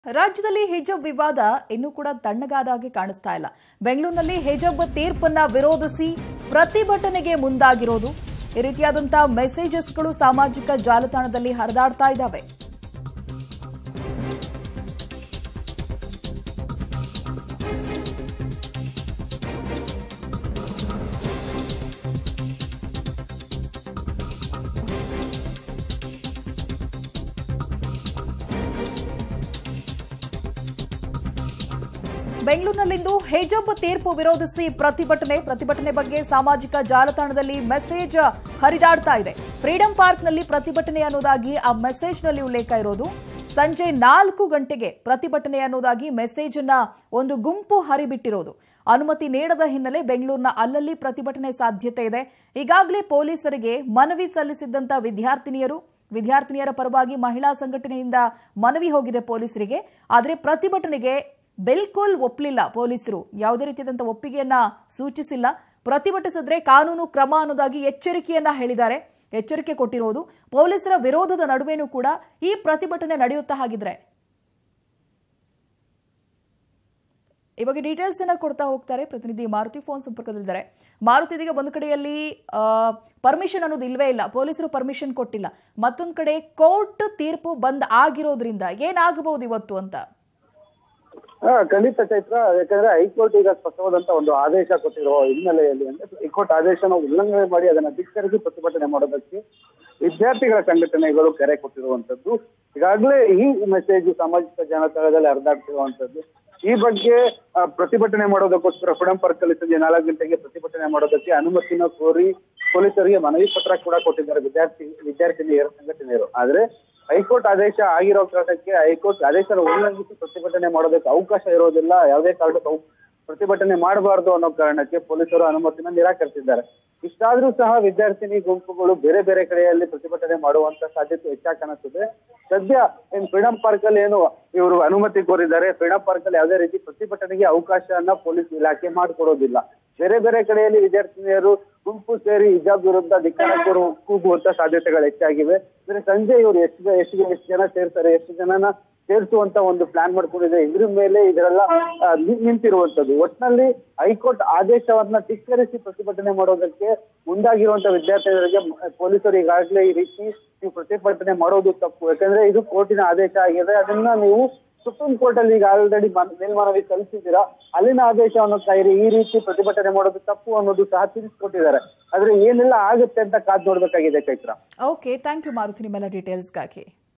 ರಾಜ್ಯದಲ್ಲಿ ಹಿಜಬ್ ವಿವಾದ ಇನ್ನೂ ಕೂಡ ತಣ್ಣಗಾದ ಹಾಗೆ ಕಾಣಿಸ್ತಾ ಇಲ್ಲ ಬೆಂಗಳೂರಿನಲ್ಲಿ ಹಿಜಬ್ ತೀರ್ಪನ್ನ ವಿರೋಧಿಸಿ ಪ್ರತಿಭಟನೆಗೆ ಮುಂದಾಗಿರೋದು ಈ ರೀತಿಯಾದಂತಹ ಮೆಸೇಜಸ್ಗಳು ಸಾಮಾಜಿಕ ಜಾಲತಾಣದಲ್ಲಿ ಹರಿದಾಡ್ತಾ ಇದ್ದಾವೆ ಬೆಂಗಳೂರಿನಲ್ಲಿಂದು ಹೇಜಬ್ ತೀರ್ಪು ವಿರೋಧಿಸಿ ಪ್ರತಿಭಟನೆ ಪ್ರತಿಭಟನೆ ಬಗ್ಗೆ ಸಾಮಾಜಿಕ ಜಾಲತಾಣದಲ್ಲಿ ಮೆಸೇಜ್ ಹರಿದಾಡ್ತಾ ಇದೆ ಫ್ರೀಡಂ ಪಾರ್ಕ್ನಲ್ಲಿ ಪ್ರತಿಭಟನೆ ಅನ್ನೋದಾಗಿ ಆ ಮೆಸೇಜ್ನಲ್ಲಿ ಉಲ್ಲೇಖ ಇರೋದು ಸಂಜೆ ನಾಲ್ಕು ಗಂಟೆಗೆ ಪ್ರತಿಭಟನೆ ಅನ್ನೋದಾಗಿ ಮೆಸೇಜ್ ಅನ್ನ ಒಂದು ಗುಂಪು ಹರಿಬಿಟ್ಟಿರೋದು ಅನುಮತಿ ನೀಡದ ಹಿನ್ನೆಲೆ ಬೆಂಗಳೂರಿನ ಅಲ್ಲಲ್ಲಿ ಪ್ರತಿಭಟನೆ ಸಾಧ್ಯತೆ ಇದೆ ಈಗಾಗಲೇ ಪೊಲೀಸರಿಗೆ ಮನವಿ ಸಲ್ಲಿಸಿದ್ದಂತ ವಿದ್ಯಾರ್ಥಿನಿಯರು ವಿದ್ಯಾರ್ಥಿನಿಯರ ಪರವಾಗಿ ಮಹಿಳಾ ಸಂಘಟನೆಯಿಂದ ಮನವಿ ಹೋಗಿದೆ ಪೊಲೀಸರಿಗೆ ಆದರೆ ಪ್ರತಿಭಟನೆಗೆ ಬಿಲ್ಕುಲ್ ಒಪ್ಪಲಿಲ್ಲ ಪೊಲೀಸರು ಯಾವುದೇ ರೀತಿಯಾದಂಥ ಒಪ್ಪಿಗೆಯನ್ನ ಸೂಚಿಸಿಲ್ಲ ಪ್ರತಿಭಟಿಸಿದ್ರೆ ಕಾನೂನು ಕ್ರಮ ಅನ್ನೋದಾಗಿ ಎಚ್ಚರಿಕೆಯನ್ನ ಹೇಳಿದ್ದಾರೆ ಎಚ್ಚರಿಕೆ ಕೊಟ್ಟಿರೋದು ಪೊಲೀಸರ ವಿರೋಧದ ನಡುವೆನೂ ಕೂಡ ಈ ಪ್ರತಿಭಟನೆ ನಡೆಯುತ್ತಾ ಹಾಗಿದ್ರೆ ಇವಾಗ ಡೀಟೇಲ್ಸ್ ಅನ್ನ ಕೊಡ್ತಾ ಹೋಗ್ತಾರೆ ಪ್ರತಿನಿಧಿ ಮಾರುತಿ ಫೋನ್ ಸಂಪರ್ಕದಲ್ಲಿದ್ದಾರೆ ಮಾರುತಿ ಇದೀಗ ಒಂದು ಕಡೆಯಲ್ಲಿ ಪರ್ಮಿಷನ್ ಅನ್ನೋದು ಇಲ್ವೇ ಇಲ್ಲ ಪೊಲೀಸರು ಪರ್ಮಿಷನ್ ಕೊಟ್ಟಿಲ್ಲ ಮತ್ತೊಂದು ಕಡೆ ಕೋರ್ಟ್ ತೀರ್ಪು ಬಂದ್ ಆಗಿರೋದ್ರಿಂದ ಏನಾಗಬಹುದು ಇವತ್ತು ಅಂತ ಹಾ ಖಂಡಿತ ಚೈತ್ರ ಯಾಕಂದ್ರೆ ಹೈಕೋರ್ಟ್ ಈಗ ಸ್ಪಷ್ಟವಾದಂತ ಒಂದು ಆದೇಶ ಕೊಟ್ಟಿರುವ ಹಿನ್ನೆಲೆಯಲ್ಲಿ ಅಂದ್ರೆ ಹೈಕೋರ್ಟ್ ಆದೇಶನ ಉಲ್ಲಂಘನೆ ಮಾಡಿ ಅದನ್ನ ಧಿಕ್ಕರಿಸಿ ಪ್ರತಿಭಟನೆ ಮಾಡೋದಕ್ಕೆ ವಿದ್ಯಾರ್ಥಿಗಳ ಸಂಘಟನೆಗಳು ಕರೆ ಕೊಟ್ಟಿರುವಂತದ್ದು ಈಗಾಗಲೇ ಈ ಮೆಸೇಜ್ ಸಾಮಾಜಿಕ ಜಾಲತಾಣದಲ್ಲಿ ಹರಿದಾಡ್ತಿರುವಂತದ್ದು ಈ ಬಗ್ಗೆ ಆ, ಪ್ರತಿಭಟನೆ ಮಾಡೋದಕ್ಕೋಸ್ಕರ ಫ್ರೀಡಂ ಪಾರ್ಕ್ ಅಲ್ಲಿ ಸಂಜೆ ನಾಲ್ಕು ಗಂಟೆಗೆ ಪ್ರತಿಭಟನೆ ಮಾಡೋದಕ್ಕೆ ಅನುಮತಿನ ಕೋರಿ ಪೊಲೀಸರಿಗೆ ಮನವಿ ಪತ್ರ ಕೂಡ ಕೊಟ್ಟಿದ್ದಾರೆ ವಿದ್ಯಾರ್ಥಿ ವಿದ್ಯಾರ್ಥಿನಿಯರ ಸಂಘಟನೆಯರು ಆದ್ರೆ ಹೈಕೋರ್ಟ್ ಆದೇಶ ಆಗಿರೋ ಕಾರಣಕ್ಕೆ ಹೈಕೋರ್ಟ್ ಆದೇಶನ ಉಲ್ಲಂಘಿಸಿ ಪ್ರತಿಭಟನೆ ಮಾಡೋದಕ್ಕೆ ಅವಕಾಶ ಇರೋದಿಲ್ಲ ಯಾವುದೇ ಕಾರಣಕ್ಕೂ ಅವ್- ಪ್ರತಿಭಟನೆ ಮಾಡಬಾರದು ಅನ್ನೋ ಕಾರಣಕ್ಕೆ ಪೊಲೀಸರು ಅನುಮತಿನ ನಿರಾಕರಿಸಿದ್ದಾರೆ ಇಷ್ಟಾದ್ರೂ ಸಹ ವಿದ್ಯಾರ್ಥಿನಿ ಗುಂಪುಗಳು ಬೇರೆ ಬೇರೆ ಕಡೆಯಲ್ಲಿ ಪ್ರತಿಭಟನೆ ಮಾಡುವಂತ ಸಾಧ್ಯತೆ ಹೆಚ್ಚಾಗಿ ಕಾಣಿಸ್ತದೆ ಸದ್ಯ ಏನ್ ಫ್ರೀಡಂ ಪಾರ್ಕ್ ಅಲ್ಲಿ ಏನು ಇವರು ಅನುಮತಿ ಕೋರಿದ್ದಾರೆ ಫ್ರೀಡಂ ಪಾರ್ಕ್ ಅಲ್ಲಿ ಯಾವುದೇ ರೀತಿ ಪ್ರತಿಭಟನೆಗೆ ಅವಕಾಶವನ್ನ ಪೊಲೀಸ್ ಇಲಾಖೆ ಮಾಡಿಕೊಡೋದಿಲ್ಲ ಬೇರೆ ಬೇರೆ ಕಡೆಯಲ್ಲಿ ವಿದ್ಯಾರ್ಥಿನಿಯರು ಗುಂಪು ಸೇರಿ ಹಿಜಾಬ್ ವಿರುದ್ಧ ಧಿಕ್ಕಾರ ಕೂರು ಕೂಗುವಂತ ಸಾಧ್ಯತೆಗಳು ಹೆಚ್ಚಾಗಿವೆ ಅಂದ್ರೆ ಸಂಜೆ ಇವರು ಎಷ್ಟು ಎಷ್ಟು ಎಷ್ಟು ಜನ ಸೇರ್ತಾರೆ ಎಷ್ಟು ಜನನ ಸೇರಿಸುವಂತ ಒಂದು ಪ್ಲಾನ್ ಮಾಡ್ಕೊಂಡಿದೆ ಇದ್ರ ಮೇಲೆ ಇದರೆಲ್ಲ ಆ, ನಿ- ನಿಂತಿರುವಂತದ್ದು ಒಟ್ನಲ್ಲಿ ಹೈಕೋರ್ಟ್ ಆದೇಶವನ್ನ ಧಿಕ್ಕರಿಸಿ ಪ್ರತಿಭಟನೆ ಮಾಡೋದಕ್ಕೆ ಮುಂದಾಗಿರುವಂತ ವಿದ್ಯಾರ್ಥಿಗಳಿಗೆ ಮ- ಪೊಲೀಸರು ಈಗಾಗಲೇ ಈ ರೀತಿ ನೀವು ಪ್ರತಿಭಟನೆ ಮಾಡೋದು ತಪ್ಪು ಯಾಕಂದ್ರೆ ಇದು ಕೋರ್ಟಿನ ಆದೇಶ ಆಗಿದೆ ಅದನ್ನ ನೀವು ಸುಪ್ರೀಂ ಕೋರ್ಟ್ ಅಲ್ಲಿ ಈಗ ಆಲ್ರೆಡಿ ಮೇಲ್ಮನವಿ ಸಲ್ಲಿಸಿದ್ದೀರಾ ಅಲ್ಲಿನ ಆದೇಶವನ್ನು ಕಾಯಿರಿ ಈ ರೀತಿ ಪ್ರತಿಭಟನೆ ಮಾಡೋದು ತಪ್ಪು ಅನ್ನೋದು ಸಹ ತಿಳಿಸ್ಕೊಟ್ಟಿದ್ದಾರೆ ಆದ್ರೆ ಏನೆಲ್ಲ ಆಗುತ್ತೆ ಅಂತ ಕಾದ್ ನೋಡ್ಬೇಕಾಗಿದೆ Chaitra okay thank you Maruti ನಿಮ್ಮೆಲ್ಲ ಡೀಟೇಲ್ಸ್ಗಾಗಿ